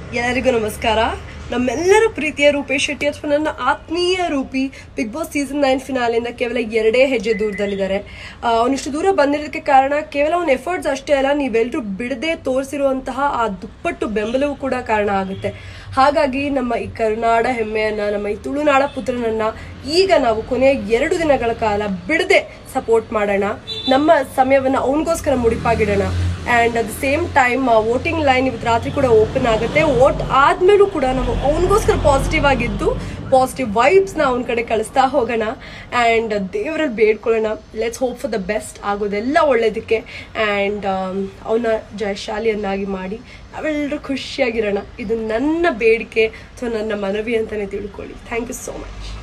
ಎಲ್ಲರಿಗೂ ನಮಸ್ಕಾರ ನಮ್ಮೆಲ್ಲರ ಪ್ರೀತಿಯ ರೂಪೇಶ್ ಶೆಟ್ಟಿ ಅಥವಾ ನನ್ನ ಆತ್ಮೀಯ Roopi Bigg Boss season nine ಫಿನಾಲಿಂದ ಕೇವಲ ಎರಡೇ ಹೆಜ್ಜೆ ದೂರದಲ್ಲಿದ್ದಾರೆ ಅವನಿಷ್ಟು ದೂರ ಬಂದಿರೋದಕ್ಕೆ ಕಾರಣ ಕೇವಲ ಅವನ ಎಫರ್ಟ್ಸ್ ಅಷ್ಟೇ ಅಲ್ಲ ನೀವೆಲ್ಲರೂ ಬಿಡದೆ ತೋರಿಸಿರುವಂತಹ ಆ ದುಪ್ಪಟ್ಟು ಬೆಂಬಲವೂ ಕೂಡ ಕಾರಣ ಆಗುತ್ತೆ ಹಾಗಾಗಿ ನಮ್ಮ ಈ ಕರುನಾಡ ಹೆಮ್ಮೆಯನ್ನ ನಮ್ಮ ಈ ತುಳುನಾಡ ಪುತ್ರನನ್ನ ಈಗ ನಾವು ಕೊನೆಯ ಎರಡು ದಿನಗಳ ಕಾಲ ಬಿಡದೆ ಸಪೋರ್ಟ್ ಮಾಡೋಣ ನಮ್ಮ ಸಮಯವನ್ನ ಅವನಿಗೋಸ್ಕರ ಮುಡಿಪಾಗಿಡೋಣ and at the same time voting line ಇವತ್ತು ರಾತ್ರಿ ಕೂಡ ಓಪನ್ ಆಗುತ್ತೆ ವೋಟ್ ಆದ್ಮೇಲೂ ಕೂಡ ನಾವು ಅವನಿಗೋಸ್ಕರ ಪಾಸಿಟಿವ್ ಆಗಿದ್ದು ಪಾಸಿಟಿವ್ ವೈಬ್ಸ್ನ ಅವನ ಕಡೆ ಕಳಿಸ್ತಾ ಹೋಗೋಣ ಆ್ಯಂಡ್ ದೇವರಲ್ಲಿ ಬೇಡ್ಕೊಳ್ಳೋಣ let's hope for the best ಆಗೋದೆಲ್ಲ ಒಳ್ಳೇದಕ್ಕೆ ಆ್ಯಂಡ್ ಅವನ ಜಯಶಾಲಿಯನ್ನಾಗಿ ಮಾಡಿ ನಾವೆಲ್ಲರೂ ಖುಷಿಯಾಗಿರೋಣ ಇದು ನನ್ನ ಬೇಡಿಕೆ ಅಥವಾ ನನ್ನ ಮನವಿ ಅಂತಲೇ ತಿಳ್ಕೊಳ್ಳಿ ಥ್ಯಾಂಕ್ ಯು ಸೋ ಮಚ್